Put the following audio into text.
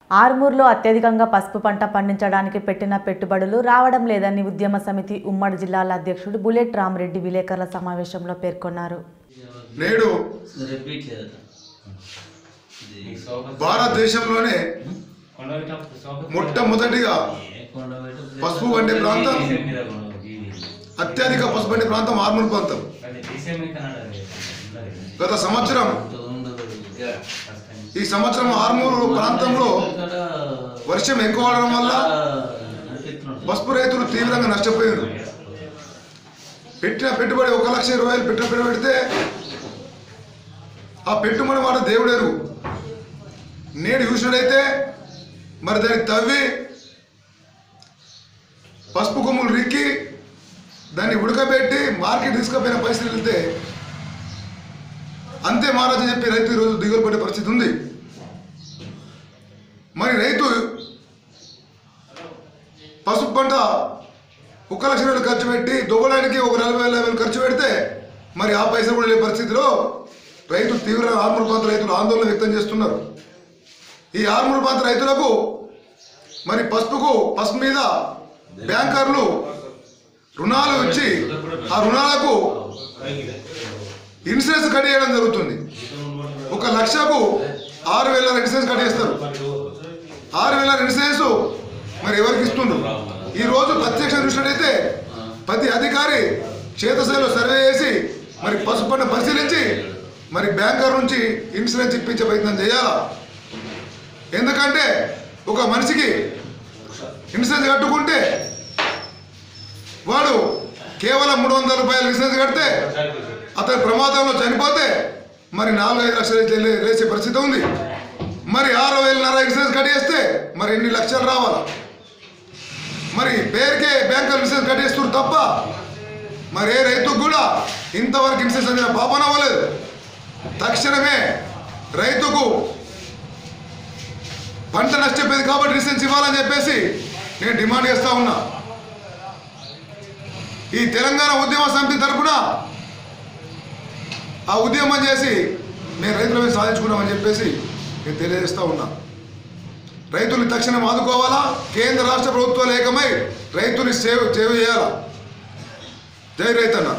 ఆర్మూర్లో అత్యధికంగా పసుపు పంట పండించడానికి పెట్టిన పెట్టుబడులు రావడం లేదని ఉద్యమ సమితి ఉమ్మడి జిల్లాల అధ్యక్షుడు బుల్లెట్ రామరెడ్డి విలేకరుల సమావేశంలో పేర్కొన్నారు నేడు రిపీట్ లేదట ఇది భారతదేశంలోనే మొట్టమొదటిగా పసుపు వండే ప్రాంతం అత్యధిక పసుపు వండే ప్రాంతం ఆర్మూర్ ప్రాంతం గత సంవత్సరం ఈ సంవత్సరం ఆర్మూరు ప్రాంతంలో వర్షం ఎక్కువ అవడం వల్ల పసుపు రైతులు తీవ్రంగా నష్టపోయారు పెట్టిన పెట్టుబడి ఒక లక్ష ఇరవై వేలు పెట్టిన పెట్టుబడి పెడితే ఆ పెట్టుబడి మాట దేవుడేరు నేడు చూసినట్టయితే మరి దాన్ని తవ్వి పసుపు కొమ్ములు రిక్కి దాన్ని ఉడకబెట్టి మార్కెట్ తీసుకుపోయిన పరిస్థితి వెళ్తే అంతే మహారాజు చెప్పి రైతు ఈరోజు దిగులు పడే పరిస్థితి ఉంది మరి రైతు పసుపు పంట ఒక లక్ష రూపాయలు ఖర్చు పెట్టి దువ్వడానికి ఒక నలభై వేల వేలు ఖర్చు పెడితే మరి ఆ పైసలు కూడా లేని పరిస్థితిలో రైతు తీవ్ర ఆర్మూర్ ప్రాంత రైతులు ఆందోళన వ్యక్తం చేస్తున్నారు ఈ ఆర్మూర్ ప్రాంత రైతులకు మరి పసుపుకు పసుపు మీద బ్యాంకర్లు రుణాలు ఇచ్చి ఆ రుణాలకు ఇన్సూరెన్స్ కట్టేయడం జరుగుతుంది ఒక లక్షకు ఆరు వేల ఇన్సూరెన్స్ కట్టేస్తారు ఆరు వేల ఇన్సూరెన్స్ మరి ఎవరికి ఇస్తుండ్రు ఈ రోజు ప్రత్యక్ష చూసినట్టయితే ప్రతి అధికారి క్షేత్రస్థాయిలో సర్వే చేసి మరి పసుపు పంట పరిశీలించి మరి బ్యాంకర్ నుంచి ఇన్సూరెన్స్ ఇప్పించే ప్రయత్నం చేయాలా ఎందుకంటే ఒక మనిషికి ఇన్సూరెన్స్ కట్టుకుంటే వాడు కేవలం మూడు వందల రూపాయలు ఇన్సూరెన్స్ కడితే అతని ప్రమాదంలో చనిపోతే మరి నాలుగు ఐదు లక్షలు చెల్లి వేసే పరిస్థితి ఉంది మరి ఆరు వేలన్నర ఇన్సూరెన్స్ కట్టేస్తే మరి ఎన్ని లక్షలు రావాలి మరి పేరుకే బ్యాంకులు ఇన్సూరెన్స్ కట్టేస్తారు తప్ప మరి ఏ రైతుకు కూడా ఇంతవరకు ఇన్సూరెన్స్ అందిన పాపన అవ్వలేదు తక్షణమే రైతుకు పంట నష్టపోయింది కాబట్టి ఇన్సూరెన్స్ ఇవ్వాలని చెప్పేసి నేను డిమాండ్ చేస్తా ఉన్నా ఈ తెలంగాణ ఉద్యమ సమితి తరపున ఆ ఉద్యమం చేసి మేము రైతుల మీద సాధించుకున్నామని చెప్పేసి నేను తెలియజేస్తా ఉన్నా రైతుల్ని తక్షణం ఆదుకోవాలా కేంద్ర రాష్ట్ర ప్రభుత్వాలు ఏకమై రైతుని సేవ సేవ చేయాలా జై రైతన్న